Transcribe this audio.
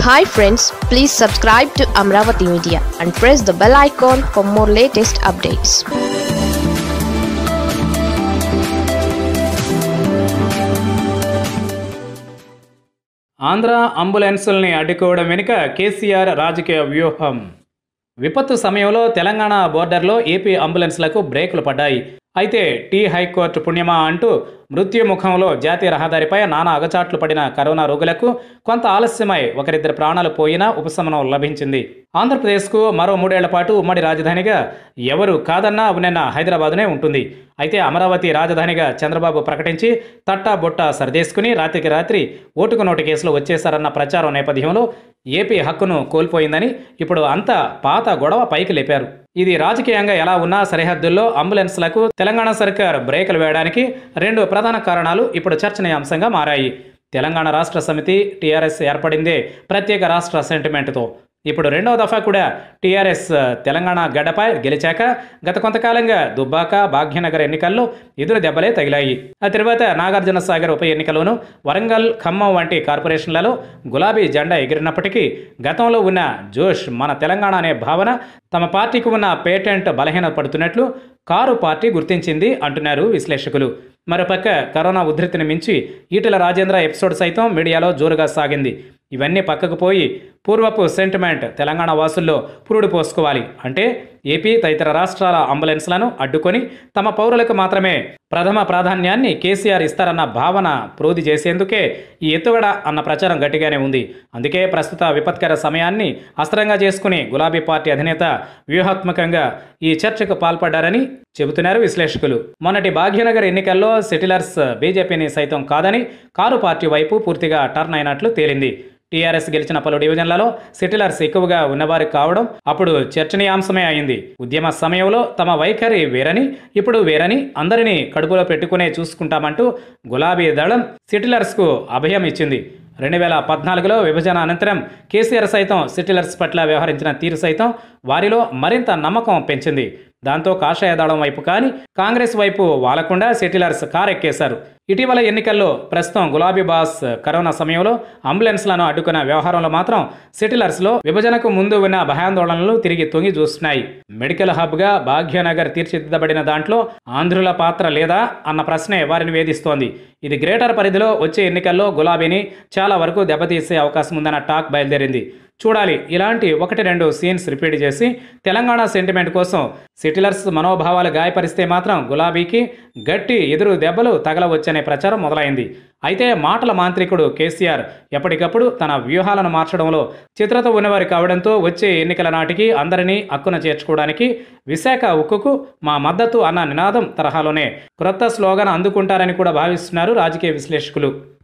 hi friends please subscribe to Amaravati media and press the bell icon for more latest updates Andhra అంబులెన్సుల్ని అడ్డుకోవడం వెనుక కేసీఆర్ రాజకీయ వ్యూహం విపత్తు సమయంలో తెలంగాణ బోర్డర్లో ఏపీ అంబులెన్స్లకు బ్రేకులు పడ్డాయి అయితే టీ హైకోర్టు పుణ్యమా అంటూ మృత్యుముఖంలో జాతీయ రహదారిపై నానా అగచాట్లు పడిన కరోనా రోగులకు కొంత ఆలస్యమై ఒకరిద్దరు ప్రాణాలు పోయినా ఉపశమనం లభించింది ఆంధ్రప్రదేశ్కు మరో మూడేళ్ల పాటు ఉమ్మడి రాజధానిగా ఎవరు కాదన్నా అవునన్న హైదరాబాదునే ఉంటుంది అయితే అమరావతి రాజధానిగా చంద్రబాబు ప్రకటించి తట్టా బొట్టా సరిదేసుకుని రాత్రికి రాత్రి ఓటుకు నోటు కేసులు వచ్చేశారన్న ప్రచారం నేపథ్యంలో ఏపీ హక్కును కోల్పోయిందని ఇప్పుడు అంతా పాత గొడవ పైకి లేపారు ఇది రాజకీయంగా ఎలా ఉన్నా సరిహద్దుల్లో అంబులెన్స్లకు తెలంగాణ సర్కార్ బ్రేకులు వేయడానికి రెండు ప్రధాన కారణాలు ఇప్పుడు చర్చనీయాంశంగా మారాయి తెలంగాణ రాష్ట్ర సమితి టీఆర్ఎస్ ఏర్పడిందే ప్రత్యేక రాష్ట్ర సెంటిమెంట్తో ఇప్పుడు రెండవ దఫా కూడా టీఆర్ఎస్ తెలంగాణ గడ్డపై గెలిచాక గత కొంతకాలంగా దుబ్బాక భాగ్యనగర్ ఎన్నికల్లో ఎదురు దెబ్బలే తగిలాయి ఆ తర్వాత నాగార్జున సాగర్ ఉప ఎన్నికలోనూ వరంగల్ ఖమ్మం వంటి కార్పొరేషన్లలో గులాబీ జెండా ఎగిరినప్పటికీ గతంలో ఉన్న జోష్ మన తెలంగాణ అనే భావన తమ పార్టీకి ఉన్న పేటెంట్ బలహీనపడుతున్నట్లు కారు పార్టీ గుర్తించింది అంటున్నారు విశ్లేషకులు మరోపక్క కరోనా ఉధృతిని మించి ఈటెల రాజేంద్ర ఎపిసోడ్ సైతం మీడియాలో జోరుగా సాగింది ఇవన్నీ పక్కకు పోయి పూర్వపు సెంటిమెంట్ తెలంగాణ వాసుల్లో పురుడు పోసుకోవాలి అంటే ఏపీ తదితర రాష్ట్రాల అంబులెన్స్లను అడ్డుకొని తమ పౌరులకు మాత్రమే ప్రథమ ప్రాధాన్యాన్ని కేసీఆర్ ఇస్తారన్న భావన ప్రోది చేసేందుకే ఈ ఎత్తుగడ అన్న ప్రచారం గట్టిగానే ఉంది అందుకే ప్రస్తుత విపత్కర సమయాన్ని అస్త్రంగా చేసుకుని గులాబీ పార్టీ అధినేత వ్యూహాత్మకంగా ఈ చర్చకు పాల్పడ్డారని చెబుతున్నారు విశ్లేషకులు మొన్నటి భాగ్యనగర్ ఎన్నికల్లో సెటిలర్స్ బీజేపీని సైతం కాదని కారు పార్టీ వైపు పూర్తిగా టర్న్ అయినట్లు తేలింది టీఆర్ఎస్ గెలిచిన పలు డివిజన్లలో సెటిలర్స్ ఎక్కువగా ఉన్నవారు కావడం అప్పుడు చర్చనీయాంశమే అయింది ఉద్యమ సమయంలో తమ వైఖరి వేరని ఇప్పుడు వేరని అందరినీ కడుపులో పెట్టుకునే చూసుకుంటామంటూ గులాబీ దళం సెటిలర్స్కు అభయం ఇచ్చింది రెండు వేల పద్నాలుగులో విభజన అనంతరం కేసీఆర్ సైతం సెటిలర్స్ పట్ల వ్యవహరించిన తీరు సైతం వారిలో మరింత నమ్మకం పెంచింది దాంతో కాషాయ దళం వైపు కానీ కాంగ్రెస్ వైపు వాలకుండా సెటిలర్స్ కారెక్కేశారు ఇటీవల ఎన్నికల్లో ప్రస్తుతం గులాబీ బాస్ కరోనా సమయంలో అంబులెన్స్లను అడ్డుకున్న వ్యవహారంలో మాత్రం సెటిలర్స్లో విభజనకు ముందు ఉన్న భయాందోళనలు తిరిగి తొంగి చూస్తున్నాయి మెడికల్ హబ్గా భాగ్యనగర్ తీర్చిదిద్దబడిన దాంట్లో ఆంధ్రుల పాత్ర లేదా అన్న ప్రశ్నే వారిని వేధిస్తోంది ఇది గ్రేటర్ పరిధిలో వచ్చే ఎన్నికల్లో గులాబీని చాలా వరకు దెబ్బతీసే అవకాశం ఉందన్న టాక్ బయలుదేరింది చూడాలి ఇలాంటి ఒకటి రెండు సీన్స్ రిపీట్ చేసి తెలంగాణ సెంటిమెంట్ కోసం సెటిలర్స్ మనోభావాలు గాయపరిస్తే మాత్రం గులాబీకి గట్టి ఎదురు దెబ్బలు తగలవచ్చనే ప్రచారం మొదలైంది అయితే మాటల మాంత్రికుడు కేసీఆర్ ఎప్పటికప్పుడు తన వ్యూహాలను మార్చడంలో చిత్రత ఉన్నవారు కావడంతో వచ్చే ఎన్నికల నాటికి అందరినీ హక్కున చేర్చుకోవడానికి విశాఖ ఉక్కుకు మా మద్దతు అన్న నినాదం తరహాలోనే క్రొత్త స్లోగన్ అందుకుంటారని కూడా భావిస్తున్నారు రాజకీయ విశ్లేషకులు